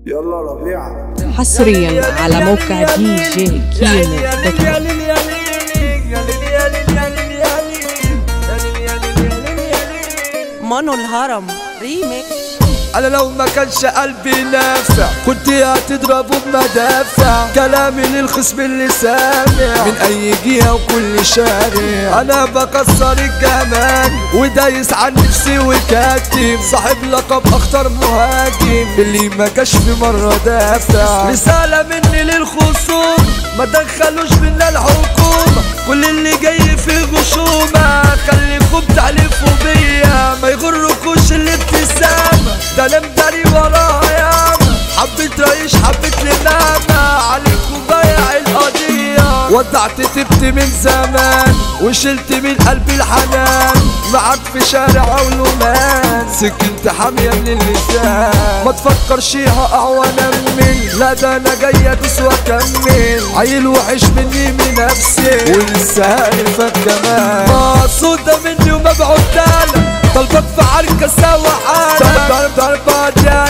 يلا ربيع حصريا على موقع دي جي كيمو دوت كوم. مانو الهرم ريميكس انا لو ما كانش قلبي نافع كنت هتضربه بمدافع كلامي للخصم اللي سامع من اي جهه وكل شارع انا بكسر الجمال ودايس عن نفسي وكاتب صاحب لقب اخطر مهاجم اللي ما جاش في مره دافع رساله مني للخصوم ما دخلوش بينا الحكومه كل اللي جاي في غشومه خليكم تعلفوا بيا ما يغركوش الابتسامه ده انا مداري وراها ياما حبيت رئيس حبيت لماما عليكم بايع القضية ودعت تبت من زمان وشلت من قلبي الحنان معاك في شارع ولومان سكنت حامية من اللسان ما تفكرش هقع وانمل لا ده انا جاي ادوس واكمل عيل وحش مني من نفسي ولسه هقرفك كمان مقصودة مني ومبعوت لك طلبك في عركة سوا حالك ضرب ضربة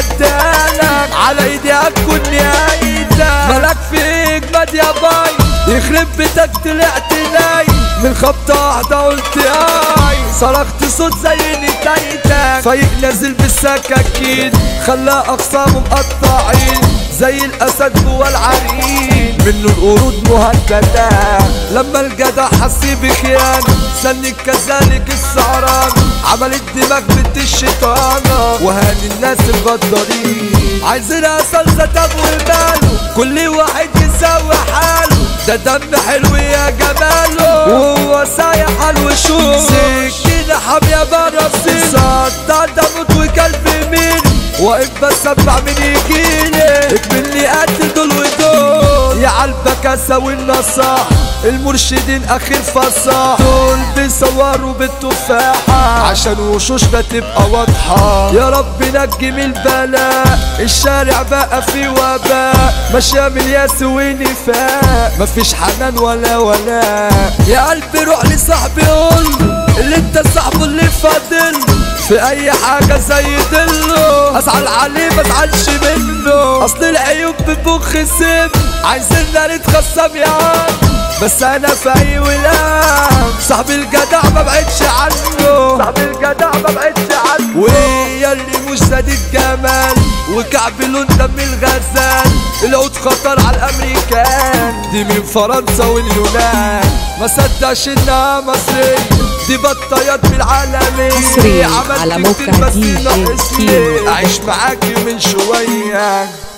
جدالك على ايدي هتكون نهايتك مالك في اجمد يا باي يخرب بيتك طلعت ناي من خبطة واحدة قلت اي صرخت صوت زي نتايتك فايق نازل بالسكاكين خلى اقسامه مقطعين زي الاسد جوا العرين منه القرود مهددة لما الجدع حس بخيانة سنك كذلك السعران عملت دماغ بنت الشيطانة وهاني الناس الغدارين عايزينها صلصة طب وماله كل واحد يساوي حاله ده دم حلو يا جماله وهو سايح على الوشوش سكينة حامية برا بسينة سطر دموت وكلب مين واقف بسمع من يجيلي اكملني قتل دول ودول يا عالبك اسوي النصاح المرشدين اخر فصاح دول بيصوروا بالتفاحة عشان وشوشنا تبقى واضحة يا رب نجي من البلاء الشارع بقى فيه وباء ماشية من ياس ونفاق مفيش حنان ولا ولاء يا قلبي روح لصاحبي قول اللي انت صاحبه اللي فاضل في اي حاجة زي دلو ازعل عليه ما ازعلش منه اصل العيوب بتبخ سم عايزيننا نتخصم يا عم بس انا في اي ولام صاحبي الجدع ما بعدش عنه صاحبي الجدع ما بعدش عنه ويا اللي مش زاد الجمال وكعب لون دم الغزال العود خطر على الامريكان دي من فرنسا واليونان ما صدقش انها مصرية دي بطيات بالعالمية حصرياً عملت على كتير موقع بس دي جي ناقصني كيمو. اعيش معاكي من شوية